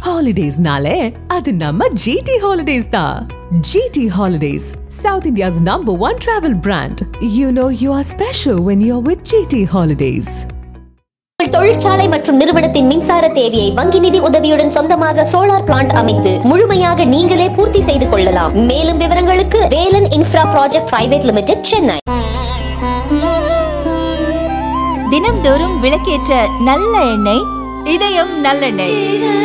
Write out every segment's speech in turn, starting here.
ஹாலிடேஸ்னாலே அது நம்ம ஜிடி ஹாலிடேஸ் தான் GT holidays South India's number one travel brand you know you are special when you are with GT holidays உங்கள் தொழிற்சாலை மற்றும் நிறுவனத்தின் மின்சார தேவையை வங்கி நிதி உதவியுடன் சொந்தமாக சோலார் பிளான்ட் அமைத்து முழுமையாக நீங்களே பூர்த்தி செய்து கொள்ளலாம் மேலும் விவரங்களுக்கு Velan infra project private limited Chennai தினம்தோறும் விளக்கேற்ற நல்ல எண்ணெய் இதயம் நல்லெண்ணெய்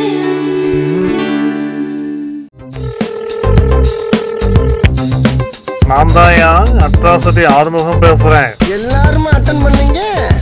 நான் தான் அட்ராசிட்டி ஆறுமுகம் பேசுறேன் எல்லாருமே அட்டன் பண்ணீங்க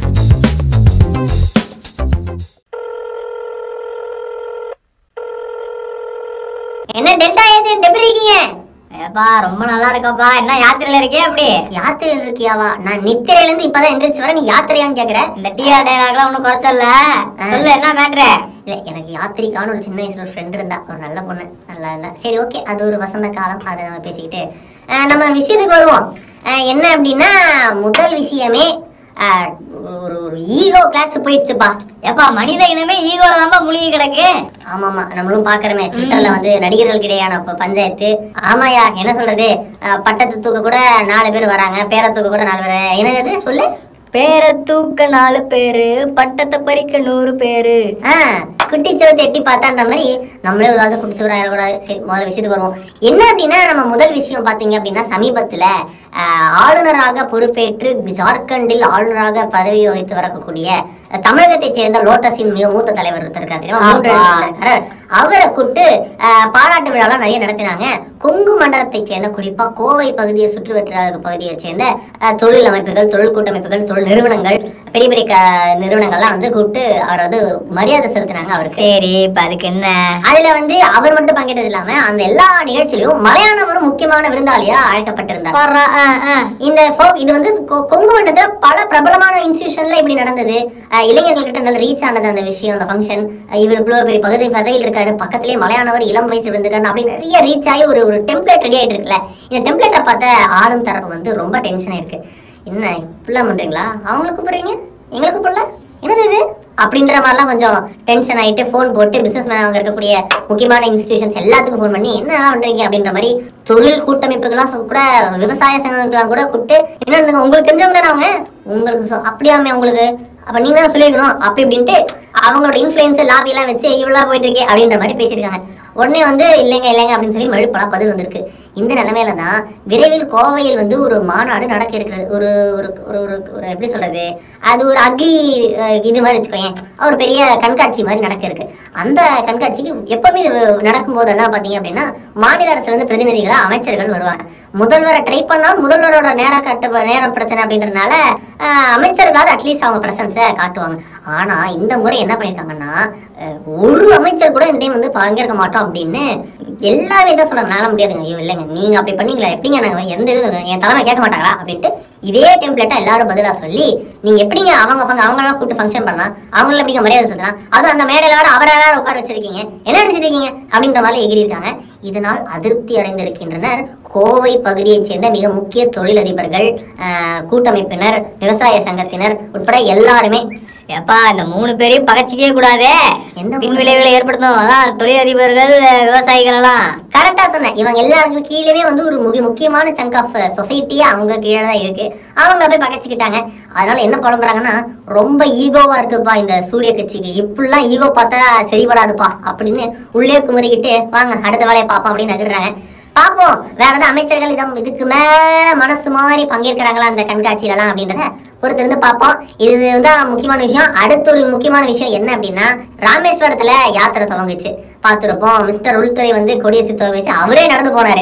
என்ன டெல்டா ஏஜென்ட் எப்படி இருக்கீங்க ஏப்பா ரொம்ப நல்லா இருக்கப்பா என்ன யாத்திரையில இருக்கே அப்படி யாத்திரையில இருக்கியாவா நான் நித்திரையில இருந்து இப்பதான் எந்திரிச்சு வர நீ யாத்திரையான்னு கேக்குற இந்த டிஆர் டைலாக்லாம் ஒன்னும் குறைச்சல சொல்லு என்ன மேட்ரு இல்ல எனக்கு யாத்திரிக்கான ஒரு சின்ன வயசுல ஒரு ஃப்ரெண்ட் இருந்தா ஒரு நல்ல பொண்ணு நல்லா இருந்தா சரி ஓகே அது ஒரு வசந்த காலம் அதை நம்ம பேசிக்கிட்டு அஹ், நம்ம விஷயத்துக்கு வருவோம் அஹ், என்ன அப்படின்னா முதல் விஷயமே அஹ், ஒரு ஒரு ஈகோ கிளாஸ் போயிடுச்சுப்பா ஏப்பா மனித இனமே ஈகோல தான்ப்பா முழுகி கிடக்கு ஆமாமா நம்மளும் பாக்குறோமே ட்விட்டர்ல வந்து நடிகர்களுக்கு இடையான ப- பஞ்சாயத்து ஆமாயா என்ன சொல்றது அஹ், பட்டத்து தூக்க கூட நாலு பேர் வராங்க பேர தூக்க கூட நாலு பேர் என்னது சொல்லு பேரை தூக்க நாலு பேரு பட்டத்தை பறிக்க நூறு பேரு குட்டி சவுத்து எட்டி பார்த்தான்ற மாதிரி நம்மளே ஒரு வாரத்தை குட்டி சவுறு ஆயிடக்கூடாது சரி முதல்ல விஷயத்துக்கு வருவோம் என்ன அப்படின்னா நம்ம முதல் விஷயம் பார்த்தீங்க அப்படின்னா சமீபத்துல ஆஹ், ஆளுநராக பொறுப்பேற்று ஜார்க்கண்டில் ஆளுநராக பதவி வகித்து வரக்கூடிய அஹ், தமிழகத்தைச் சேர்ந்த லோட்டஸின் மிக மூத்த தலைவர் ஒருத்தர் இருக்காரு தெரியுமா மூன்று எழுத்து இருக்காரு அவரை கூட்டு ஆஹ், பாராட்டு விழாலாம் நிறைய நடத்தினாங்க கொங்கு மண்டலத்தைச் சேர்ந்த குறிப்பா கோவை பகுதியை சுற்று வட்டார பகுதியை சேர்ந்த அஹ், தொழில் அமைப்புகள் தொழில் கூட்டமைப்புகள் தொழில் நிறுவனங்கள் பெரிய பெரிய க- நிறுவனங்கள்லாம் வந்து கூப்பிட்டு அவர் வந்து மரியாதை செலுத்தினாங்க அவருக்கு சரி இப்ப அதுக்கு என்ன அதுல வந்து அவர் மட்டும் பங்கேற்றது இல்லாம அந்த எல்லா நிகழ்ச்சியிலும் மலையாளவரும் முக்கியமான விருந்தாளியா அழைக்கப்பட்டிருந்தார் இந்த folk- இது வந்து கொ- கொங்கு மண்டலத்துல பல பிரபலமான இன்ஸ்டிடியூஷன்ல இப்படி நடந்தது அஹ் இளைஞர்கள் கிட்ட நல்ல ரீச் ஆனது அந்த விஷயம் அந்த ஃபங்க்ஷன் இவர் இவ்வளவு பெரிய பகுதி பதவியில் இருக்காரு பக்கத்திலேயே மலையானவர் இளம் வயசு விழுந்திருக்காரு அப்படி நிறைய ரீச் ஆகி ஒரு ஒரு டெம்ப்ளேட் ரெடி ஆயிட்டு இருக்குல்ல இந்த டெம்ப்ளேட்டை பார்த்த ஆளும் தரப்பு வந்து ரொம்ப டென்ஷன் இருக்கு என்ன இப்படிலாம் பண்றீங்களா அவங்களை கூப்பிடுறீங்க எங்களை கூப்பிடல என்னது இது அப்படின்ற மாதிரிலாம் கொஞ்சம் டென்ஷன் ஆயிட்டு ஃபோன் போட்டு பிசினஸ் மேன் அவங்க இருக்கக்கூடிய முக்கியமான இன்ஸ்டிடியூஷன்ஸ் எல்லாத்துக்கும் ஃபோன் பண்ணி என்ன பண்றீங்க அப்படின்ற மாதிரி தொழில் கூட்டமைப்புகள்லாம் சொ- கூட விவசாய சங்கங்களுக்கெல்லாம் கூட கூப்பிட்டு என்ன நடந்துங்க உங்களுக்கு தெரிஞ்சவங்க தானே அவங்க உங்களுக்கு சொ- அப்படியாமே உங்களுக்கு அப்ப நீங்க தான் சொல்லிருக்கணும் அப்படி இப்படின்ட்டு அவங்களோட இன்ஃபுளுன்ஸ் லாபி எல்லாம் வச்சு இவ்வளவு போயிட்டு இருக்கே அப்படின்ற மாதிரி பேசியிருக்காங்க உடனே வந்து இல்லைங்க இல்லைங்க அப்படின்னு சொல்லி மழுப்பலாம் பதில் வந்திருக்கு இந்த நிலைமையில தான் விரைவில் கோவையில் வந்து ஒரு மாநாடு நடக்க இருக்கிறது ஒரு ஒரு ஒரு ஒரு ஒரு எப்படி சொல்றது அது ஒரு அக்ரி அஹ், இது மாதிரி வச்சுக்கோயேன் ஒரு பெரிய கண்காட்சி மாதிரி நடக்க இருக்கு அந்த கண்காட்சிக்கு எப்பவுமே இது நடக்கும் போதெல்லாம் பாத்தீங்க அப்படின்னா மாநில அரசுல இருந்து பிரதிநிதிகளா அமைச்சர்கள் வருவாங்க முதல்வரை ட்ரை பண்ணா முதல்வரோட நேரம் கட்ட நேரம் பிரச்சனை அப்படின்றதுனால அஹ், அமைச்சர்களாவது அட்லீஸ்ட் அவங்க பிரசன்ஸை காட்டுவாங்க ஆனா இந்த முறை என்ன பண்ணிருக்காங்கன்னா அஹ், ஒரு அமைச்சர் கூட இந்த டைம் வந்து பங்கேற்க மாட்டோம் அப்படின்னு எல்லாருமே தான் சொல்றாங்க நாள முடியாதுங்க ஐயோ இல்லைங்க நீங்க அப்படி பண்ணீங்களா எப்படிங்க நாங்க எந்த இது என் தலைமை கேட்க மாட்டாங்களா அப்படின்ட்டு இதே டெம்ப்ளேட்டா எல்லாரும் பதிலா சொல்லி நீங்க எப்படிங்க அவங்க அவங்க அவங்களாம் கூப்பிட்டு ஃபங்க்ஷன் பண்ணலாம் அவங்கள எப்படிங்க மரியாதை செலுத்தலாம் அதுவும் அந்த மேடையில வேற அவரை வேற உட்கார வச்சிருக்கீங்க என்ன நினைச்சிட்டு இருக்கீங்க அப்படின்ற மாதிரி எகிரி இருக்காங்க இதனால் அதிருப்தி அடைந்திருக்கின்றனர் கோவை பகுதியைச் சேர்ந்த மிக முக்கிய தொழிலதிபர்கள் ஆஹ், கூட்டமைப்பினர் விவசாய சங்கத்தினர் உட்பட எல்லாருமே ஏப்பா இந்த மூணு பேரையும் பகச்சிக்கவே கூடாதே எந்த பின் மூணு விளைவுகளை ஏற்படுத்தும் அதான் தொழிலதிபர்கள் விவசாயிகள் எல்லாம் கரெக்டா சொன்னேன் இவங்க எல்லாருக்கும் கீழே வந்து ஒரு முக்கிய முக்கியமான சங்க் ஆஃப் சொசைட்டியே அவங்க கீழே தான் இருக்கு அவங்கள போய் பகச்சிக்கிட்டாங்க அதனால என்ன புலம்புறாங்கன்னா ரொம்ப ஈகோவா இருக்குப்பா இந்த சூரிய கட்சிக்கு இப்படிலாம் ஈகோ பார்த்தா சரிபடாதுப்பா அப்படின்னு உள்ளே குமரிக்கிட்டு வாங்க அடுத்த வேலையை பார்ப்போம் அப்படின்னு நகர்றாங்க பார்ப்போம் வேற ஏதாவது அமைச்சர்கள் இதம் இதுக்கு மேல மனசு மாதிரி பங்கேற்கிறாங்களா அந்த கண்காட்சியிலலாம் அப்படின்றத பொறுத்திருந்து பார்ப்போம் இது வந்து முக்கியமான விஷயம் அடுத்த ஒரு முக்கியமான விஷயம் என்ன அப்படின்னா ராமேஸ்வரத்துல யாத்திரை துவங்குச்சு பார்த்துருப்போம் மிஸ்டர் உள்துறை வந்து கொடியரசு துவங்கிச்சு அவரே நடந்து போனாரு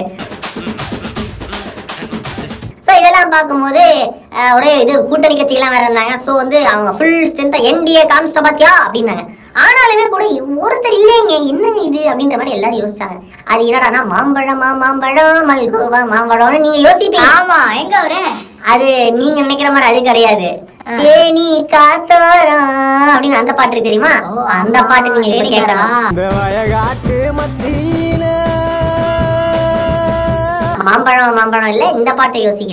ஸோ இதெல்லாம் பார்க்கும்போது அஹ், ஒரே இது கூட்டணி கட்சிகள்லாம் வேற இருந்தாங்க ஸோ வந்து அவங்க ஃபுல் ஸ்ட்ரென்த்தா என்டிஏ காமிச்சிட்ட பாத்தியா அப்படின்னாங்க ஆனாலுமே கூட ஒருத்தர் இல்லைங்க என்னங்க இது அப்படின்ற மாதிரி எல்லாரும் யோசிச்சாங்க அது என்னடானா மாம்பழமா மாம்பழம் மல்கோவா மாம்பழம்னு நீங்க யோசிப்பீங்க ஆமா எங்க அவரு அது நீங்க நினைக்கிற மாதிரி அது கிடையாது தேனி காத்தோரம் அப்படின்னு அந்த பாட்டு இருக்கு தெரியுமா அந்த பாட்டு நீங்க இப்ப கேட்கலாம் இந்த வயகாட்டு மத்தியில மாம்பழம் மாம்பழம் இல்ல இந்த பாட்டை யோசிக்கணும்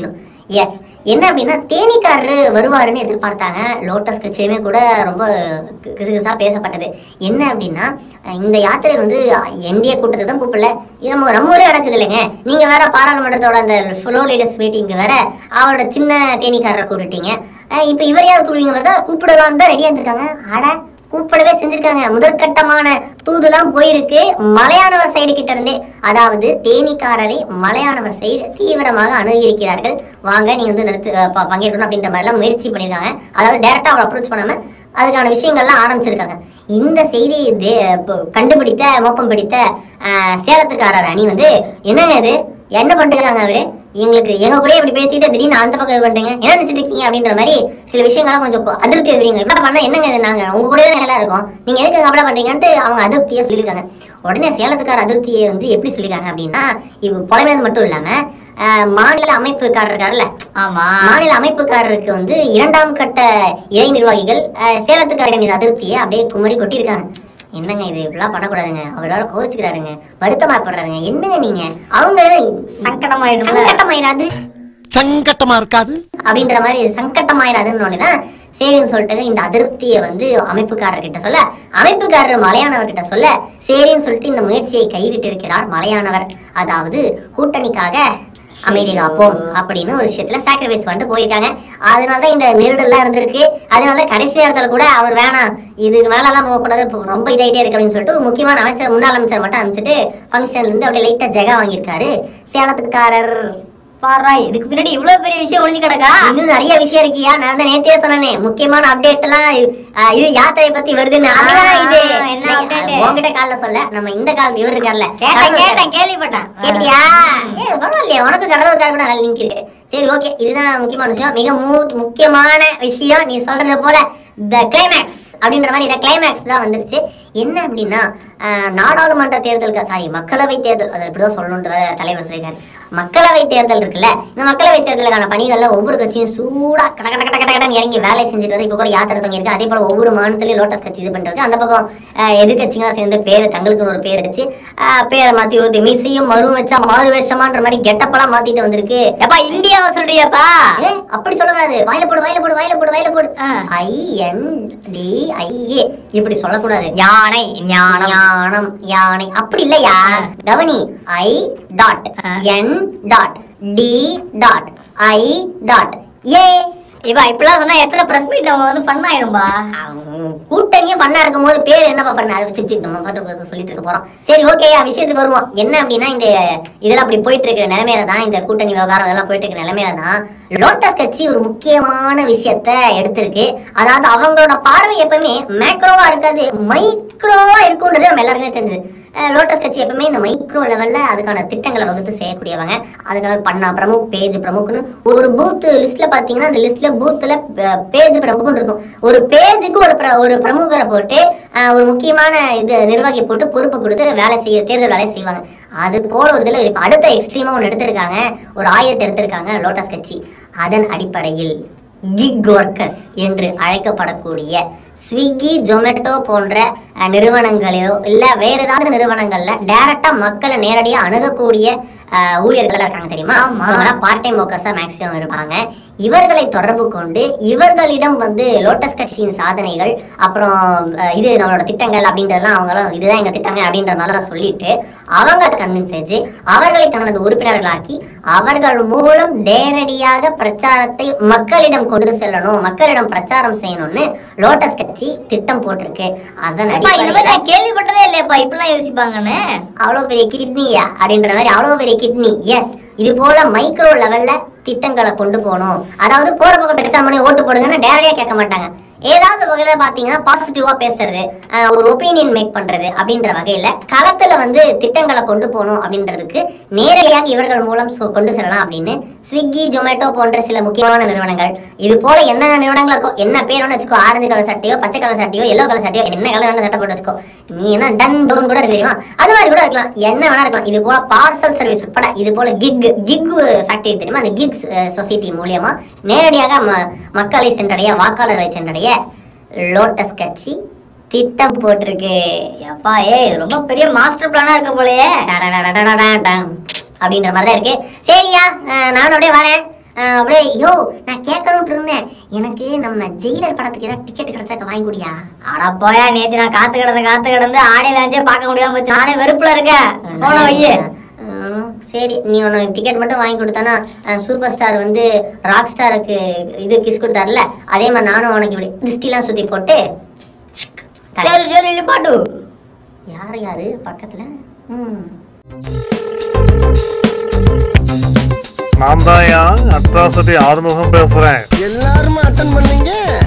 எஸ் என்ன அப்படின்னா தேனீக்காரரு வருவாருன்னு எதிர்பார்த்தாங்க லோட்டஸ் கட்சியுமே கூட ரொம்ப கி- கிசுகிசா பேசப்பட்டது என்ன அப்படின்னா அஹ் இந்த யாத்திரை வந்து என்டிஏ கூட்டத்தை தான் கூப்பிடல இது நம்ம நம்ம ஊரே நடக்குது இல்லைங்க நீங்க வேற பாராளுமன்றத்தோட அந்த ஃப்ளோ லீடர்ஸ் மீட்டிங்க்கு வேற அவரோட சின்ன தேனீக்காரரை கூப்பிட்டீங்க அஹ் இப்போ இவரையாவது கூப்பிடுவீங்க பார்த்தா கூப்பிடலாம் தான் ரெடியா இருந்திருக்காங்க அட கூப்பிடவே செஞ்சிருக்காங்க முதற்கட்டமான தூதுலாம் போயிருக்கு மலையானவர் சைடு கிட்ட இருந்தே அதாவது தேனீக்காரரை மலையானவர் சைடு தீவிரமாக அணுகியிருக்கிறார்கள் வாங்க நீங்க வந்து நடத்து அஹ் ப- பங்கேற்கணும் அப்படின்ற மாதிரி எல்லாம் முயற்சி பண்ணியிருக்காங்க அதாவது டேரக்டா அவரை அப்ரோச் பண்ணாம அதுக்கான விஷயங்கள்லாம் ஆரம்பிச்சிருக்காங்க இந்த செய்தியை தே- ப- கண்டுபிடித்த மோப்பம் பிடித்த அஹ், சேலத்துக்காரர் அணி வந்து என்னங்க இது என்ன பண்ணிருக்காங்க அவரு எங்களுக்கு எங்க கூட இப்படி பேசிட்டு திடீர்னு அந்த பக்கம் இது பண்ணிட்டீங்க என்ன நினைச்சிட்டு இருக்கீங்க அப்படின்ற மாதிரி சில விஷயங்கள்லாம் கொஞ்சம் கொ- அதிருப்தி வருவீங்க இப்படி பண்ணா என்னங்க இது நாங்க உங்க கூட தான் நல்லா இருக்கோம் நீங்க எதுக்கு கவலை பண்றீங்கன்ட்டு அவங்க அதிருப்தியை சொல்லியிருக்காங்க உடனே சேலத்துக்கார அதிருப்தியை வந்து எப்படி சொல்லியிருக்காங்க அப்படின்னா இது புலமையினது மட்டும் இல்லாம அஹ், மாநில அமைப்புக்காரர் இருக்காருல்ல ஆமா மாநில அமைப்புக்காரருக்கு வந்து இரண்டாம் கட்ட இறை நிர்வாகிகள் அஹ், சேலத்துக்காரரின் இந்த அதிருப்தியை அப்படியே குமரி கொட்டியிருக்காங்க என்னங்க இது இப்படிலாம் பண்ணக்கூடாதுங்க அவர் வேற கோவிச்சுக்கிறாருங்க வருத்தமா படுறாருங்க என்னங்க நீங்க அவங்க சங்கடமாயிடும்ல. சங்கடமாயிராது சங்கட்டமா இருக்காது அப்படின்ற மாதிரி சங்கட்டமாயிராதுன்னு ஒன்று தான் சரின்னு சொல்லிட்டு இந்த அதிருப்தியை வந்து அமைப்புக்காரர்கிட்ட சொல்ல அமைப்புக்காரர் மலையானவர்கிட்ட சொல்ல சரின்னு சொல்லிட்டு இந்த முயற்சியை கைவிட்டு இருக்கிறார் மலையானவர் அதாவது கூட்டணிக்காக அமைதி காப்போம் அப்படின்னு ஒரு விஷயத்துல சாக்ரிஃபைஸ் பண்ணிட்டு போயிருக்காங்க அதனால தான் இந்த நெருடல்லாம் இருந்திருக்கு அதனால தான் கடைசி நேரத்துல கூட அவர் வேணாம் இதுக்கு மேல எல்லாம் போகக்கூடாது இப்போ ரொம்ப இதாயிட்டே இருக்கு அப்படின்னு சொல்லிட்டு ஒரு முக்கியமான அமைச்சர் முன்னாள் அமைச்சர் மட்டும் அனுப்பிச்சிட்டு ஃபங்க்ஷன்ல இருந்து அப்படியே லைட்டா ஜெகா வாங்கியிருக்காரு சேலத்துக்காரர் பாரா இதுக்கு பின்னாடி இவ்வளவு பெரிய விஷயம் ஒளிஞ்சு கிடக்கா இன்னும் நிறைய விஷயம் இருக்கியா நான் தான் நேத்தே சொன்னேனே முக்கியமான அப்டேட் எல்லாம் அஹ், இது யாத்திரை பத்தி வருதுன்னு அதுதான் இது ஆ, என்ன நான் update? உன்கிட்ட கால்ல சொல்ல நம்ம இந்த காலத்து இவர் இருக்கார்ல கேட்டேன் கடலூர் கேட்டேன் கேள்விப்பட்டேன் கேட்டியா ஏ பரவாயில்லையே உனக்கு கடலூர் காரப்பட நல்ல லிங்க் இருக்கு சரி ஓகே இதுதான் முக்கியமான விஷயம் மிக மூ- முக்கியமான விஷயம் நீ சொல்றது போல த கிளைமேக்ஸ் அப்படின்ற மாதிரி இந்த கிளைமேக்ஸ் தான் வந்துருச்சு என்ன அப்படின்னா அஹ், நாடாளுமன்ற தேர்தலுக்கு சாரி மக்களவை தேர்தல் அதை இப்படிதான் சொல்லணும்னு வேற தலைவர் சொல்லியிருக்காரு மக்களவை தேர்தல் இருக்குல்ல இந்த மக்களவை தேர்தலுக்கான பணிகள்ல ஒவ்வொரு கட்சியும் சூடா கட கட கட கட கடன்னு இறங்கி வேலை செஞ்சுட்டு வரும் இப்போ கூட யாத்திரை தொங்கி இருக்கு அதே போல ஒவ்வொரு மாநிலத்திலயும் லோட்டஸ் கட்சி இது பண்றது அந்த பக்கம் அஹ், எதிர்க்கட்சிங்களா சேர்ந்து பேரு தங்களுக்குன்னு ஒரு பேர் வச்சு அஹ், பேரை மாத்தி ஊத்தி மிசையும் மறு வச்சா மாறு வேஷமான்ற மாதிரி கெட்டப்பெல்லாம் மாத்திட்டு வந்திருக்கு எப்பா இந்தியாவை சொல்றியாப்பா ஏ, அப்படி சொல்லக்கூடாது வாயில போடு வாயில போடு வாயில போடு வாயில போடு ஆ. ஐ என் டி ஐ ஏ இப்படி சொல்லக்கூடாது யானை ஞானம் ஞானம் யானை அப்படி இல்லையா கவனி I dot A. N dot T dot I dot A இவா இப்படிலாம் சொன்னா எத்தனை பிரஸ் மீட் நம்ம வந்து ஃபன் ஆயிடும்பா கூட்டணியும் பண்ணா இருக்கும் போது பேர் என்னப்பா பண்ண அதை வச்சு நம்ம பாட்டு சொல்லிட்டு இருக்க போறோம் சரி ஓகே விஷயத்துக்கு வருவோம் என்ன அப்படின்னா இந்த இதெல்லாம் அப்படி போயிட்டு இருக்கிற நிலைமையில தான் இந்த கூட்டணி விவகாரம் இதெல்லாம் போயிட்டு இருக்கிற நிலைமையில தான் லோட்டஸ் கட்சி ஒரு முக்கியமான விஷயத்த எடுத்திருக்கு அதாவது அவங்களோட பார்வை எப்பவுமே மேக்ரோவா இருக்காது மைக்ரோவா இருக்கும்ன்றது நம்ம எல்லாருக்குமே தெரிஞ்சது அஹ் லோட்டஸ் கட்சி எப்பவுமே இந்த மைக்ரோ லெவல்ல அதுக்கான திட்டங்களை வகுத்து செய்யக்கூடியவங்க அதுக்காக பண்ணா பிரமுக் பேஜ் பிரமுக்னு ஒரு பூத் லிஸ்ட்ல பாத்தீங்கன்னா அந்த லிஸ்ட்ல பூத்துல பேஜ் பிரமுக்னு இருக்கும் ஒரு பேஜுக்கு ஒரு பிர- ஒரு பிரமுகரை போட்டு அஹ், ஒரு முக்கியமான இது நிர்வாகி போட்டு பொறுப்பு கொடுத்து வேலை செய்ய தேர்தல் வேலை செய்வாங்க அது போல ஒரு இதுல இப்ப அடுத்த எக்ஸ்ட்ரீமா ஒன்று எடுத்திருக்காங்க ஒரு ஆயத்தை எடுத்திருக்காங்க லோட்டஸ் கட்சி அதன் அடிப்படையில் கிக் ஒர்க்கர்ஸ் என்று அழைக்கப்படக்கூடிய ஸ்விக்கி ஜொமேட்டோ போன்ற அஹ், நிறுவனங்களையோ இல்ல வேற ஏதாவது நிறுவனங்கள்ல டைரக்டா மக்களை நேரடியா அணுகக்கூடிய அஹ், ஊழியர்கள் இருக்காங்க தெரியுமா பார்ட் டைம் ஒர்க்கர்ஸா மேக்ஸிமம் இருப்பாங்க இவர்களை தொடர்பு கொண்டு இவர்களிடம் வந்து லோட்டஸ் கட்சியின் சாதனைகள் அப்புறம் அஹ், இது நம்மளோட திட்டங்கள் அப்படின்றதெல்லாம் அவங்களாம் இதுதான் எங்க திட்டங்க அப்படின்ற மாதிரி சொல்லிட்டு அவங்க கன்வின்ஸ் செஞ்சு அவர்களை தனது உறுப்பினர்களாக்கி அவர்கள் மூலம் நேரடியாக பிரச்சாரத்தை மக்களிடம் கொண்டு செல்லணும் மக்களிடம் பிரச்சாரம் செய்யணும்னு லோட்டஸ் கட்சி திட்டம் போட்டிருக்கு அதன் அப்பா இந்த மாதிரி அடிப்படையில் நான் கேள்விப்பட்டதே இல்லையாப்பா இப்படிலாம் யோசிப்பாங்கன்னு அவ்வளவு பெரிய கிட்னியா அப்படின்ற மாதிரி அவ்வளவு பெரிய கிட்னி எஸ் இது போல மைக்ரோ லெவல்ல திட்டங்களை கொண்டு போகணும் அதாவது போற பக்கம் பிரச்சாரம் பண்ணி ஓட்டு போடுங்கன்னு நேரடியா கேட்க மாட்டாங்க ஏதாவது வகையில பாத்தீங்கன்னா பாசிட்டிவா பேசுறது ஆஹ் ஒரு ஒப்பீனியன் மேக் பண்றது அப்படின்ற வகையில களத்துல வந்து திட்டங்களை கொண்டு போகணும் அப்படின்றதுக்கு நேரடியாக இவர்கள் மூலம் சொ- கொண்டு செல்லலாம் அப்படின்னு ஸ்விக்கி ஜொமேட்டோ போன்ற சில முக்கியமான நிறுவனங்கள் இது போல என்ன நிறுவனங்களுக்கோ என்ன பேர் வேணும் வச்சுக்கோ ஆரஞ்சு கலர் சட்டையோ பச்சை கலர் சட்டையோ எல்லோ கலர் சட்டையோ என்ன கலர் வேணும் சட்டை போட்டு வச்சுக்கோ நீ என்ன டன் தோன் கூட இருக்கு தெரியுமா அது மாதிரி கூட இருக்கலாம் என்ன வேணா இருக்கலாம் இது போல பார்சல் சர்வீஸ் உட்பட இது போல கிக் கிக் ஃபேக்டரி தெரியுமா அந்த கிக்ஸ் சொசைட்டி மூலியமா நேரடியாக ம- மக்களை சென்றடைய வாக்காளர்களை சென்றடைய லோட்டஸ் கட்சி திட்டம் போட்டிருக்கு எப்பா ஏய் ரொம்ப பெரிய மாஸ்டர் பிளானா இருக்க போலயே டடடடடடடடம். அப்படின்ற மாதிரி தான் இருக்கு சரியா அஹ் நானும் அப்படியே வரேன் அஹ், அப்படியே யோ நான் கேட்கணும்னு இருந்தேன் எனக்கு நம்ம ஜெயிலர் படத்துக்கு ஏதாவது டிக்கெட் கிடைச்சாக்க வாங்கி குடியா அட போயா நேத்து நான் காத்து கிடந்து காத்து கிடந்து ஆடியில லாஞ்சே பார்க்க முடியாம போச்சு நானே வெறுப்புல இருக்கேன் போன வையே ம், சரி நீ உனக்கு டிக்கெட் மட்டும் வாங்கி கொடுத்தானா சூப்பர் ஸ்டார் வந்து ராக் ஸ்டாருக்கு இது கிஸ் கொடுத்தாருல அதே மாதிரி நானும் உனக்கு இப்படி திருஷ்டிலாம் சுத்தி போட்டு சிக், தரேன். சரி சரி இல்ல பாட்டு யார் யாரு பக்கத்துல ம் நான் தான் அட்ராசிட்டி ஆறுமுகம் பேசுறேன் எல்லாரும் அட்டன் பண்ணீங்க